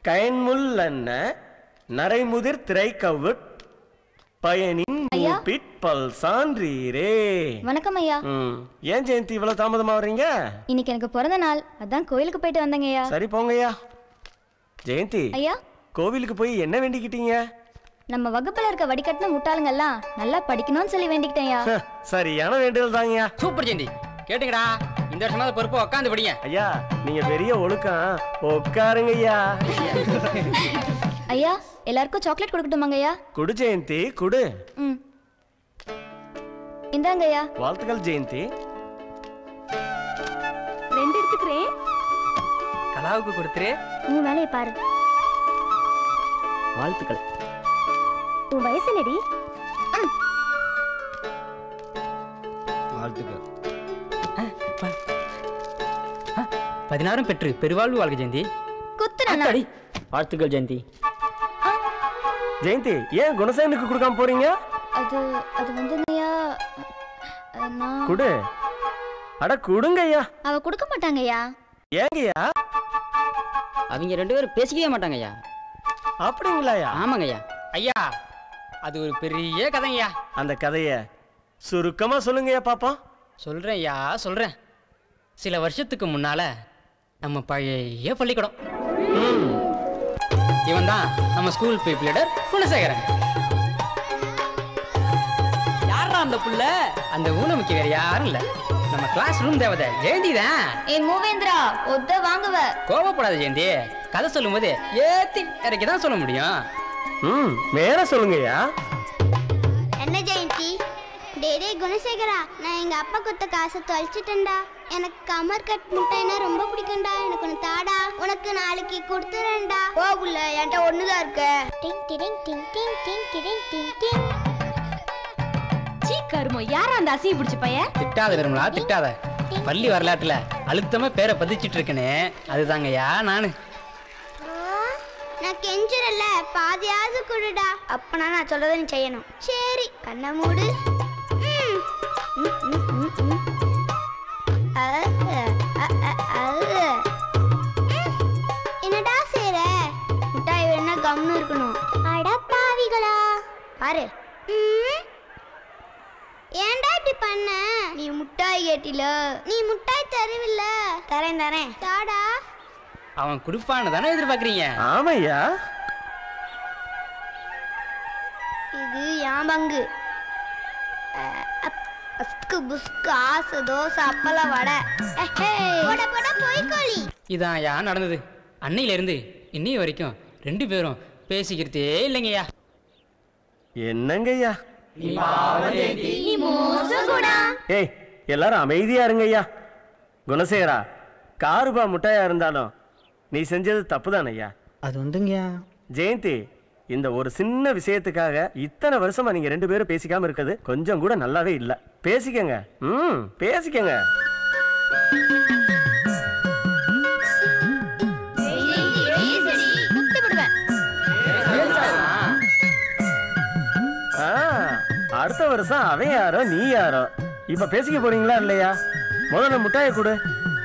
கயன்முல் அன்ன நரைமுதிர் திரைக்கவுட் பயனின் ஐயா. மூப்பிட் பல் சான்றீரே வணக்கம் ஐயா ம். ஏன் ஜெயந்தி இவ்வளவு தாமதமா வர்றீங்க இன்னைக்கு எனக்கு பிறந்த நாள் அதான் கோயிலுக்கு போயிட்டு வந்தேங்க ஐயா சரி போங்கய்யா ஜெயந்தி ஐயா கோவிலுக்கு போய் என்ன வேண்டிக்கிட்டீங்க நம்ம வகுப்புல இருக்க வடிகட்டின முட்டாளுங்கெல்லாம் நல்லா படிக்கணும்னு சொல்லி வேண்டிக்கிட்டேன் ஐயா ஹ, சரியான வேண்டுதல் தாங்கய்யா சூப்பர் ஜெயந்தி கேட்டுங்கடா இந்த வருஷமாவது பொறுப்பு உட்காந்து படிங்க ஐயா நீங்க பெரிய ஒழுக்கம் உட்காருங்க ஐயா ஐயா எல்லாருக்கும் சாக்லேட் கொடுக்கட்டுமாங்க ஐயா குடு ஜெயந்தி குடு ம் இந்தாங்க ஐயா வாழ்த்துக்கள் ஜெயந்தி ரெண்டு எடுத்துக்கிறேன் கலாவுக்கு கொடுத்துரு உன் வேலையை பாரு வாழ்த்துக்கள் உன் வயசு என்னடி வாழ்த்துக்கள் பதினாறும் பெற்று பெருவாழ்வு வாழ்க்கை ஜெயந்தி குத்துனா வாழ்த்துக்கள் ஜெயந்தி ஜெயந்தி ஏன் குணசேனுக்கு கொடுக்காம போறீங்க அது அது வந்து ஐயா அஹ், நான் குடு அட குடுங்க ஐயா அவ கொடுக்க மாட்டாங்க ஐயா ஏங்கய்யா அவங்க ரெண்டு பேரும் பேசிக்கவே மாட்டாங்க ஐயா அப்படிங்களா ஐயா ஆமாங்க ஐயா ஐயா அது ஒரு பெரிய கதைங்கய்யா அந்த கதைய சுருக்கமா சொல்லுங்கய்யா பாப்போம் சொல்றேன் ஐயா சொல்றேன் சில வருஷத்துக்கு முன்னால நம்ம பழைய பள்ளிக்கூடம் இவன் தான் நம்ம ஸ்கூல் பீப் லீடர் குலசேகரன் யாரா அந்த புள்ள அந்த ஊனமுக்கு வேற யாரும் இல்ல நம்ம கிளாஸ் ரூம் தேவதை ஜெயந்தி தான் ஏ மூவேந்திரா ஒத்த வாங்குவ கோவப்படாத ஜெயந்தி கதை சொல்லும்போது ஏத்தி இறக்கி தான் சொல்ல முடியும் ம் மேல சொல்லுங்கய்யா என்ன ஜெயந்தி டேய் டேய் குணசேகரா நான் எங்க அப்பா கொடுத்த காசை தொலைச்சிட்டேன்டா எனக்கு கமர் கட் முட்டைனா ரொம்ப பிடிக்கும்டா எனக்கு ஒன்று தாடா உனக்கு நாளைக்கு கொடுத்துறேன்டா ஓ புள்ள என்கிட்ட ஒண்ணுதான் இருக்கு டிங் டிடிங் டிங் டிங் டிங் டிடிங் டிங் டிங் சீ கருமோ யாரா அந்த அசியை பிடிச்ச பையன் திட்டாத விரும்பலா திட்டாத பள்ளி வரலாற்றுல அழுத்தமா பேரை பதிச்சிட்டு இருக்கனே அதுதாங்கய்யா நானு நான் கெஞ்சுறல பாதியாவது குடுடா அப்பனா நான் சொல்றதை நீ செய்யணும் சரி கண்ணை மூடு ம். ம், ம், ம், ம். அ, அ, அ, அ, அ. ம். என்னடா செய்ற முட்டாய் வேணா கம்னு இருக்கணும் அட பாவிகளா பாரு ம். ஏன்டா இப்படி பண்ண நீ முட்டாய் கேட்டில நீ முட்டாய் தருவில்ல தரேன் தரேன் தாடா அவன் கொடுப்பான்னு தானே எதிர்பார்க்கறீங்க ஆமையா இது என் பங்கு அஹ், அப், அஸ்கு புஸ்கு ஆசை தோசை அப்பளம் வடை எஹே. போட போட பொய்க்கோழி இதான் ஐயா நடந்தது அன்னையில இருந்து இன்னைய வரைக்கும் ரெண்டு பேரும் பேசிக்கிறதே இல்லைங்கய்யா என்னங்கய்யா நீ மோசம் கூடா ஏய் எல்லாரும் அமைதியா இருங்கய்யா குணசேகரா காருபா முட்டையா இருந்தாலும் நீ செஞ்சது தப்புதானய்யா அது வந்துங்கய்யா ஜெயந்தி இந்த ஒரு சின்ன விஷயத்துக்காக இத்தனை வருஷமா நீங்க ரெண்டு பேரும் பேசிக்காம இருக்குது கொஞ்சம் கூட நல்லாவே இல்ல பேசிக்கங்க ம் பேசிக்கங்க குத்தி விடுவேன் ஆ, அடுத்த வருஷம் அவன் யாரோ நீ யாரோ இப்ப பேசிக்க போறீங்களா இல்லையா முதல்ல முட்டாயை கொடு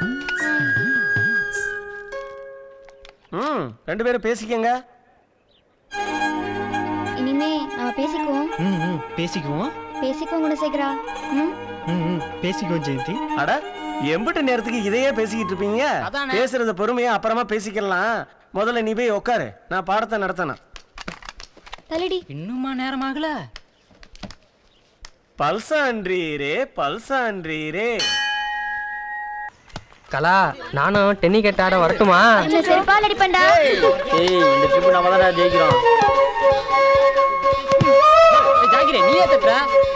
ம் ரெண்டு பேரும் பேசிக்கங்க இனிமே நம்ம பேசிக்குவோம் ம் ம் பேசிக்குவோம் பேசிக்குவோம் குணசேகரா ம் ம் ம் பேசிக்குவோம் ஜெயந்தி அட எம்பிட்டு நேரத்துக்கு இதையே பேசிக்கிட்டு இருப்பீங்க அதானே. பேசுறத பொறுமையா அப்புறமா பேசிக்கலாம் முதல்ல நீ போய் உட்காரு நான் பாடத்தை நடத்தணும் தள்ளிடி இன்னுமா நேரமாகல பல்சான்றீரே பல்சான்றீரே கலா நானும் டென்னி ஆட வரட்டுமா என்ன செருப்பால் அடிப்பண்டா ஏய் இந்த ட்ரிப் நம்ம தான் ஜெயிக்கிறோம் ஏய், ஜாகிரே நீயே தட்டுற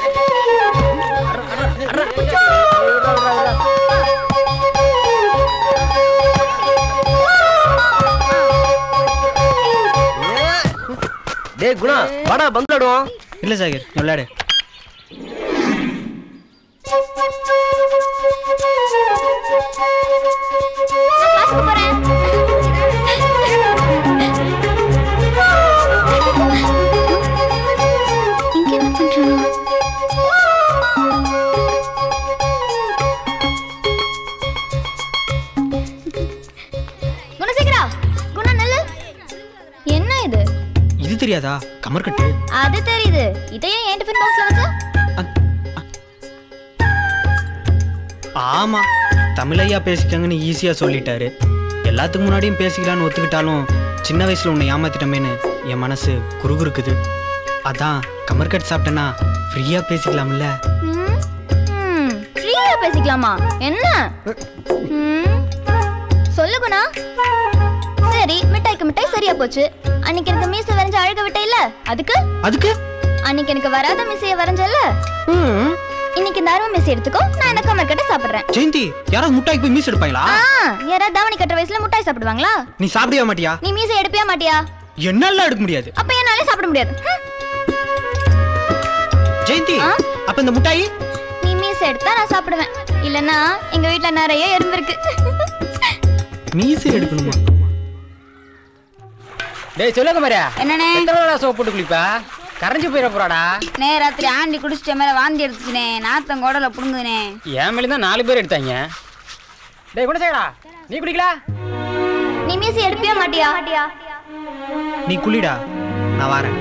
டேய் குணா வாடா பந்தாடுவோம் இல்லை ஜாகிர் விளையாடு கிளாஸ்க்கு போறேன் இங்க என்ன பண்றான் குணசேகரா குணா நல்ல தெரியாதா கமர்கட்டு அது தெரியுது இதையே என் டிஃபன் பாக்ஸ்ல வச்சா ஆமா தமிழையா பேசிக்கங்கன்னு ஈஸியா சொல்லிட்டாரு எல்லாத்துக்கு முன்னாடியும் பேசிக்கலான்னு ஒத்துக்கிட்டாலும் சின்ன வயசுல உன்னை ஏமாத்திட்டமேன்னு என் மனசு குறுகுறுக்குது அதான் கமர்கட் சாப்பிட்டேன்னா ஃப்ரீயா பேசிக்கலாம்ல ஃப்ரீயா பேசிக்கலாமா என்ன ம், சொல்லு குணா சரி மிட்டாய்க்கு மிட்டாய் சரியா போச்சு அன்னைக்கு எனக்கு மீசை வரைஞ்ச அழக விட்ட இல்ல அதுக்கு அதுக்கு அன்னைக்கு எனக்கு வராத மீசைய வரைஞ்சல ம், இன்னைக்கு இந்த அருவ மீசை எடுத்துக்கோ நான் இந்த கமர் கட்ட சாப்பிடுறேன் ஜெயந்தி யாராவது முட்டாய்க்கு போய் மீஸ் எடுப்பாங்களா ஆ யாராவது தாவணி கட்டுற வயசுல மிட்டாய் சாப்பிடுவாங்களா நீ சாப்பிடவே மாட்டியா நீ மீசை எடுப்பியா மாட்டியா என்னால எடுக்க முடியாது அப்ப என்னாலே சாப்பிட முடியாது ஹம். ஜெயந்தி ஆ? அப்ப இந்த முட்டாய் நீ மீசை எடுத்தா நான் சாப்பிடுவேன் இல்லனா எங்க வீட்ல நிறைய எறும்பு இருக்கு மீசை எடுக்கணுமா டேய் சொல்லுங்க மாதிரியா என்னண்ணே எத்தனை தடவை சோப் போட்டு குளிப்பா கரைஞ்சு போயிட போறாடா நே ராத்திரி ஆண்டி குடிச்சிட்ட மேல வாந்தி எடுத்துச்சுனே நாத்தம் குடல புடுங்குதுனே என் மேலே தான் நாலு பேர் எடுத்தாங்க டேய் குணசேகரா நீ குடிக்கல நீ மீசை எடுப்பியா மாட்டியா மாட்டியா நீ குளிடா நான் வரேன்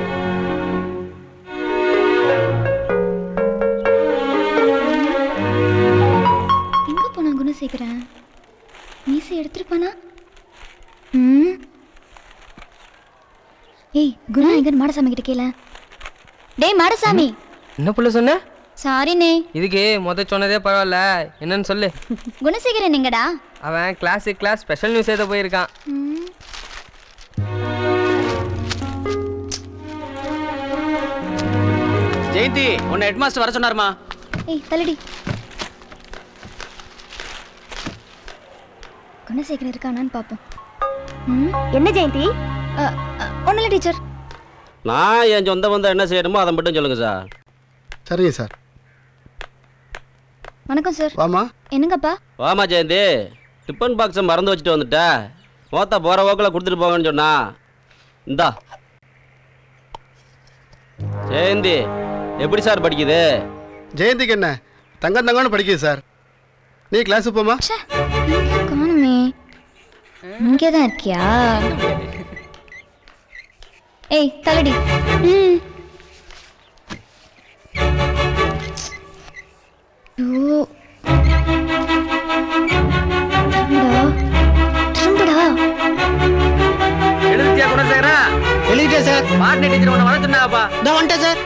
எங்க போனா குணசேகரன் மீசை எடுத்துருப்பானா ம் ஏய் குணா எங்க மாடசாமி கிட்ட கேள டேய் மாடசாமி என்ன புள்ள சொன்ன சாரிண்ணே இதுக்கு முத சொன்னதே பரவாயில்ல என்னன்னு சொல்லு குணசேகரன் எங்கடா அவன் கிளாஸுக்கு கிளாஸ் ஸ்பெஷல் நியூஸ் எழுத போயிருக்கான் ம், ஜெயந்தி உன்னை ஹெட்மாஸ்டர் வர சொன்னாருமா ஏய் தள்ளுடி குணசேகரன் இருக்கானான்னு பார்ப்போம் ம் என்ன ஜெயந்தி ஒன்றும் இல்லை டீச்சர் நான் என் சொந்த பந்தம் என்ன செய்யணுமோ அதை மட்டும் சொல்லுங்க சார் சரிங்க சார் வணக்கம் சார் வாமா என்னங்கப்பா வாமா ஜெயந்தி டிஃபன் பாக்ஸை மறந்து வச்சுட்டு வந்துட்ட மோத்தா போகிற போக்கில் கொடுத்துட்டு போங்கன்னு சொன்னா இந்தா ஜெயந்தி எப்படி சார் படிக்குது ஜெயந்திக்கு என்ன தங்கம் தங்கம்னு படிக்குது சார் நீ கிளாஸுக்கு போமா ச்சே, எங்க காணுமே இங்கே தான் இருக்கியா ஏய் தலடி ம் ஐயோ. திரும்புடா திரும்புடா எழுதிட்டியா குணசேகரா எழுதிட்டேன் சார் மாட்டின டீச்சர் உன்னை வர சொன்னாப்பா நான் வந்துட்டேன் சார்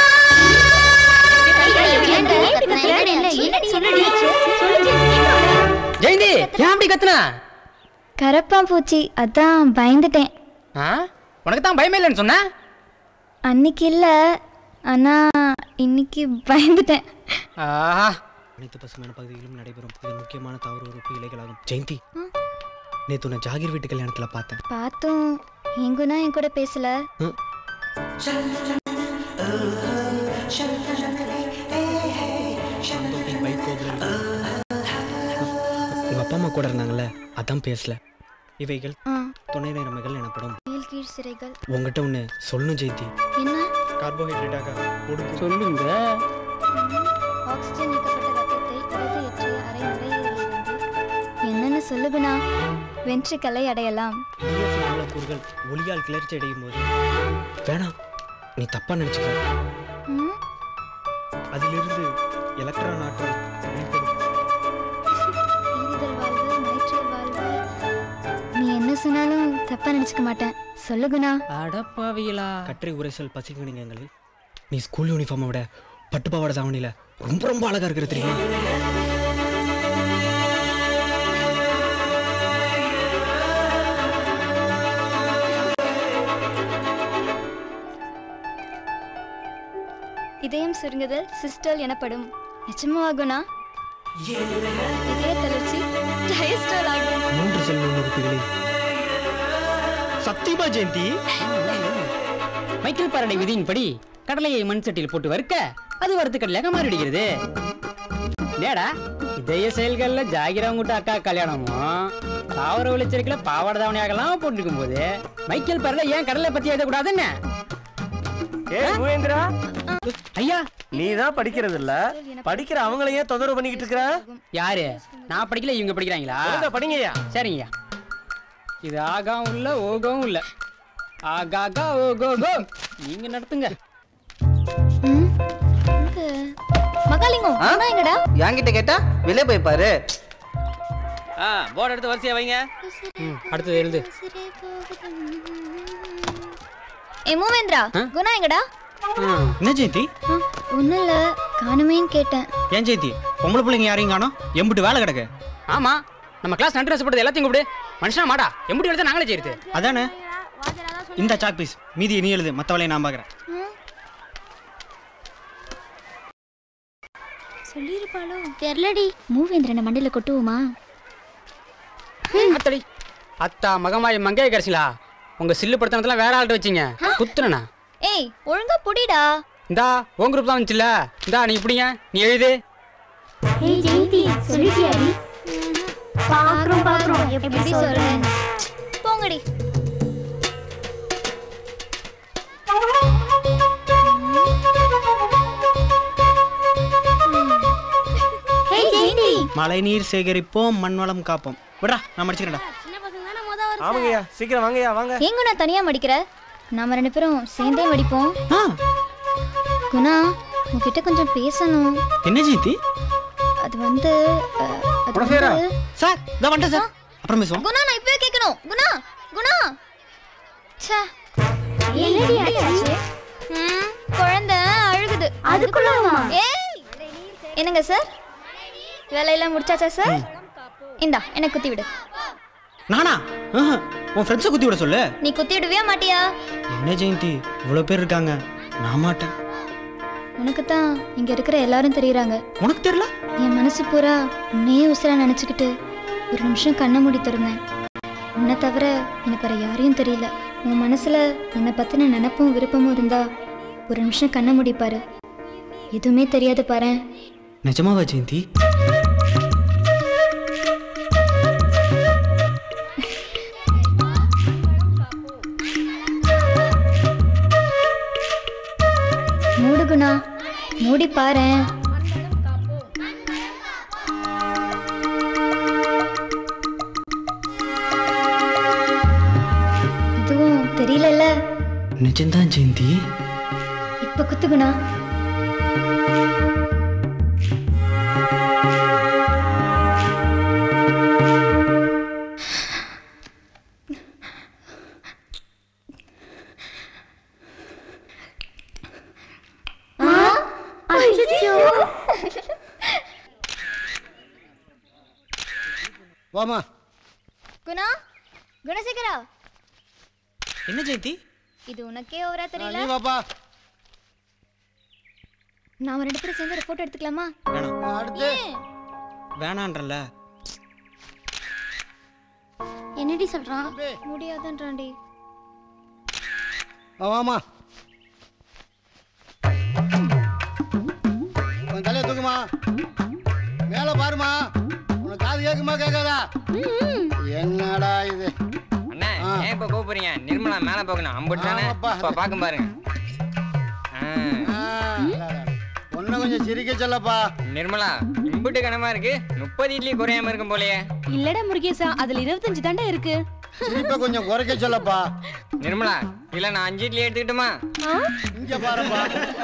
ஜெயந்தி ஏன் அப்படி கத்துனா கரப்பான் பூச்சி அதான் பயந்துட்டேன் ஆ உனக்கு தான் பயமே இல்லைன்னு சொன்ன அன்னைக்கு இல்ல ஆனா இன்னைக்கு பயந்துட்டேன் ஆஹா அனைத்து பசுமையான பகுதிகளிலும் நடைபெறும் இதில் முக்கியமான தவறு உறுப்பு இலைகளாகும் ஜெயந்தி நேத்து உன்னை ஜாகிர் வீட்டு கல்யாணத்துல பார்த்தேன் பார்த்தும் எங்குனா என் கூட பேசல ம். சந்தோஷம், பைக் கோபுரம். உங்க அப்பா அம்மா கூட இருந்தாங்கல்ல அதான் பேசல இவைகள் ஆ துணை நிறமைகள் எனப்படும் மேல் கீழ் சிறைகள் உங்ககிட்ட ஒன்று சொல்லணும் ஜெயந்தி என்ன கார்போஹைட்ரேட்டாக ஒடுக்கு சொல்லுங்க ஆக்சிஜன் நீக்கப்பட்ட ரத்தத்தை இடது எற்றிய அரை நுரையீரலிலிருந்து என்னன்னு சொல்லுகுணா வென்றுக்கலை அடையலாம் DSC மூலக்கூறுகள் ஒளியால் கிளர்ச்சி அடையும் போது வேணாம் நீ தப்பா நினைச்சுக்க ம்? அதிலிருந்து எலக்ட்ரான் ஆற்றல் வெளிப்படும் ஈரிதழ் வாழ்வு நைட்ரல் வாழ்வு நீ என்ன சொன்னாலும் தப்பா நினைச்சுக்க மாட்டேன் சொல்லுகுணா அடப்பாவியலா கற்றை உரைசல் பசிங்கணிகங்களில் நீ ஸ்கூல் யூனிஃபார்மை விட பட்டு பாவாடை தாவணியில ரொம்ப ரொம்ப அழகா இருக்கிற தெரியுமா இதயம் சுருங்குதல் சிஸ்டல் எனப்படும் நிச்சயமாகுணா இதய தளர்ச்சி டயஸ்டல் ஆகும் மூன்று செல் நுண்ணுறுப்புகளில் சத்தியமா ஜெயந்தி மைக்கேல் பாரடை விதியின்படி கடலையை மண் சட்டியில் போட்டு வறுக்க அது வறுத்து கடலையாக மாறிவிடுகிறது நேடா இதய செயல்கள்ல ஜாகிரவங்கிட்ட அக்கா கல்யாணமும் தாவர விளைச்சலுக்குல பாவாடை தாவணியாகலாம் போட்டுருக்கும் போது மைக்கேல் பாரடை ஏன் கடலை பத்தி எழுதக்கூடாதுன்னு ஏ மகேந்திரா ஐயா நீ தான் படிக்கிறது இல்ல படிக்கிற அவங்களையே தொந்தரவு பண்ணிக்கிட்டு இருக்கிற யாரு நான் படிக்கல இவங்க படிக்கிறாங்களா ஒழுங்கா படிங்கய்யா சரிங்கய்யா இது ஆகாவும் இல்ல ஓகவும் இல்ல ஆகாகா ஓ கோ கோ நீங்க நடத்துங்க ம், எங்க? மகாலிங்கம் ஆ? அண்ணா எங்கடா என்கிட்ட கேட்டா வெளியே போய் பாரு ஆ போர்டு எடுத்து வரிசையா வைங்க ம், அடுத்தது எழுது ஏ மூவேந்திரா குணா எங்கடா என்ன ஜெயந்தி ஒன்றும் இல்லை காணுமேன்னு கேட்டேன் ஏன் ஜெயந்தி பொம்பளை பிள்ளைங்க யாரையும் காணோம் எம்பிட்டு வேலை கிடக்கு ஆமா நம்ம கிளாஸ் நன்றி ரசப்படுறது எல்லாத்தையும் கூப்பிடு மனுஷனா மாடா எம்படி எழுத நாங்களே செய்யுது அதானே இந்த சாக் பீஸ் மீதி நீ எழுது மற்ற வேலையை நான் பார்க்குறேன் சொல்லியிருப்பாளோ தெரியலடி மூவேந்திரனை மண்டையில் கொட்டுவோமா அத்தடி அத்தா மகமாயி மங்கைய கரைசிலா உங்க சில்லு படுத்தனத்தெல்லாம் வேற ஆள்கிட்ட வச்சீங்க குத்துறனா ஏய் ஒழுங்கா புடிடா இந்தா உன் குரூப் தான் வந்துச்சுல இந்தா நீ இப்படிங்க நீ எழுது ஏய் ஜெயந்தி சொல்லிட்டியாடி பாக்குறோம் பாக்குறோம் எப்படி சொல்றேன் போங்கடி ஏய் ஜெயந்தி மழைநீர் சேகரிப்போம் மண் வளம் காப்போம் விட்றா நான் மடிச்சுக்கிறேன்டா ஆமாங்கய்யா சீக்கிரம் வாங்கய்யா வாங்க எங்க நான் தனியா மடிக்கிற நாம ரெண்டு பேரும் சேர்ந்தே மடிப்போம் குணா உன்கிட்ட கொஞ்சம் பேசணும் என்ன ஜெயந்தி அது வந்து அஹ், அது குணசேகரா? வந்து- சார் இதை வந்துட்டேன் சார் அப்புறம் பேசுவோம் குணா நான் இப்பவே கேட்கணும் குணா குணா ச்சே என்னடி ஆச்சு ம், குழந்தை அழுகுது அதுக்குள்ளவா? ஏய் என்னங்க சார் வேலையெல்லாம் முடிச்சாச்சா சார் இந்தா எனக்கு குத்தி விடு நானா ஆஹா, உன் ஃப்ரெண்ட்ஸை குத்தி விட சொல்லு நீ குத்தி விடுவியா மாட்டியா என்ன ஜெயந்தி இவ்வளோ பேர் இருக்காங்க நான் மாட்டேன் உனக்கு தான் இங்க இருக்கிற எல்லாரும் தெரியறாங்க உனக்கு தெரியல என் மனசு பூரா உன்னையே உசுரா நினைச்சுக்கிட்டு ஒரு நிமிஷம் கண்ணை மூடி திறந்தேன் உன்னை தவிர எனக்கு வேற யாரையும் தெரியல உன் மனசுல என்னை பத்தின நினைப்பும் விருப்பமும் இருந்தா ஒரு நிமிஷம் கண்ணை மூடிப்பாரு எதுவுமே தெரியாது பாரு நிஜமாவா ஜெயந்தி மூடு குணா மூடி பாரேன் இதுவும் தெரியலல்ல நிஜம்தான் ஜெயந்தி இப்ப குத்து குணா அச்சச்சோ வாமா குணா குணசேகரா என்ன ஜெயந்தி இது உனக்கே ஓவரா நீ தெரியல வாப்பா நாம ரெண்டு பேரும் சேர்ந்து ஒரு போட்டோ எடுத்துக்கலாமா வேணாம் அடுத்து வேணான்றல என்னடி சொல்றான் முடியாதுன்றாண்டி வா, வாமா உன் தலையை தூக்குமா மேல பாருமா உனக்கு காது கேக்குமா கேட்காதா என்னடா இது அண்ணா ஆ. ஏன் இப்ப கூப்பிடுறீங்க நிர்மலா மேல போகணும் அம்புட்டு தானே ஆமாப்பா. இப்ப பாக்கும் பாருங்க ஆ. ஒன்னும் கொஞ்சம் சிரிக்க சொல்லப்பா நிர்மலா இம்புட்டு கனமா இருக்கு முப்பது இட்லி குறையாம இருக்கும் போலயே இல்லடா முருகேசா அதுல இருபத்தஞ்சு தாண்டா இருக்கு சிரிப்பை கொஞ்சம் குறைக்க சொல்லப்பா நிர்மலா இல்ல நான் அஞ்சு இட்லி எடுத்துக்கிட்டுமா இங்க பாருப்பா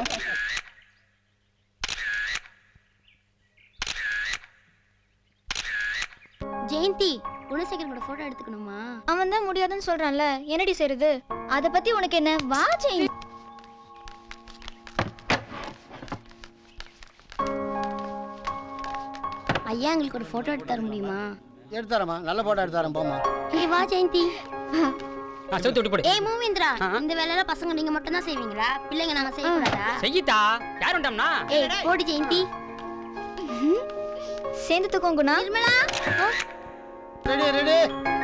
ஜெயந்தி குணசேகரனோட போட்டோ எடுத்துக்கணுமா அவன் தான் முடியாதுன்னு சொல்றான்ல என்னடி செய்யறது அத பத்தி உனக்கு என்ன வா ஜெயின் ஐயா எங்களுக்கு ஒரு போட்டோ எடுத்து தர முடியுமா எடுத்து தரேம்மா நல்ல போட்டோ எடுத்து தரேன் போமா ஏய் வா ஜெயந்தி நான் சவுத்து விட்டு போடு ஏய் மூவேந்திரா இந்த வேலையில பசங்க நீங்க மட்டும் தான் செய்வீங்களா பிள்ளைங்க நாங்க செய்யக்கூடாதா செய்யித்தா யார் உண்டாம்னா ஏய் போடி ஜெயந்தி சேர்ந்து தூக்கம் குணா நிர்மலா ரெடி ரெடி